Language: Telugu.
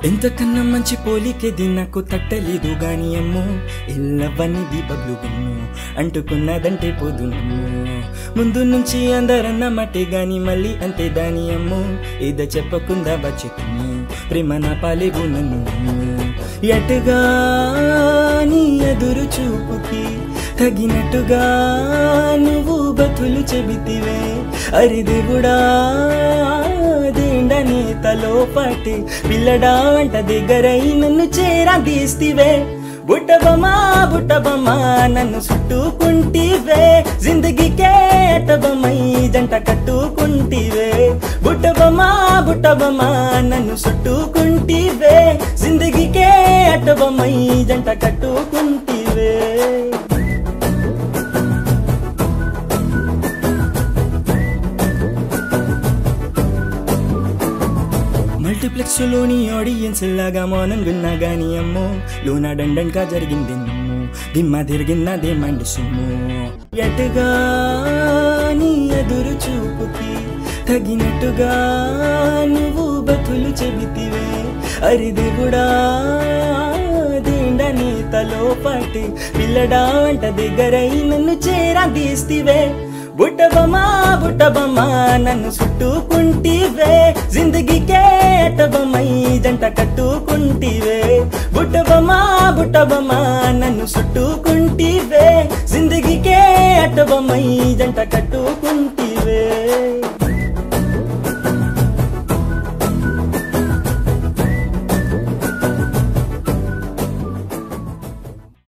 ఎంతకన్నా మంచి పోలికేది నాకు తట్టలేదు గాని అమ్మో ఎల్లవనిది బబ్లు గుమ్ము అంటుకున్నదంటే పోదు నమ్ము ముందు నుంచి అందరన్న మటే గాని మళ్ళీ అంతే దాని అమ్మో ఏదో చెప్పకుందా బచ్చెకుము ప్రేమ నా పాలేవు నన్ను ఎటుగా నీ ఎదురు చూపుకి తగినట్టుగా నువ్వు బతులు చెబితివే అరి దేవుడా దేండని తలో పాటి పిల్లడా వంట దగ్గరై నన్ను చేరా తీస్తివే బుట్టబమ్మా బుట్టబమ్మా నన్ను చుట్టుకుంటివే జిందగీకే అటబమ్మై జంట కట్టుకుంటివే బుట్టబమ్మా బుట్టబమ్మా నన్ను చుట్టుకుంటివే జిందగీకే అటబమ్మై జంట కట్టుకుంటివే మల్టీప్లెక్స్ లోని ఆడియన్స్ లాగా మౌనంగున్నా గాని అమ్మో లోనా డండంగా జరిగింది నమ్ము దిమ్మ తిరిగిన్నదే మైండ్ సుమ్ము ఎటుగా నీ ఎదురు చూపుకి తగినట్టుగా నువ్వు బతులు చెబితివే అరి దేవుడా దేండని తలో పాటి పిల్లడా వంట దగ్గరై నన్ను చేరా తీస్తివే బుట్టబమ్మా బుట్టబమ్మా నన్ను చుట్టుకుంటివే జిందగీకే అటబమ్మై జంట కట్టుకుంటివే బుట్టబమ్మా బుట్టబమ్మా నన్ను చుట్టుకుంటివే జిందగీకే అటబమ్మై జంట కట్టు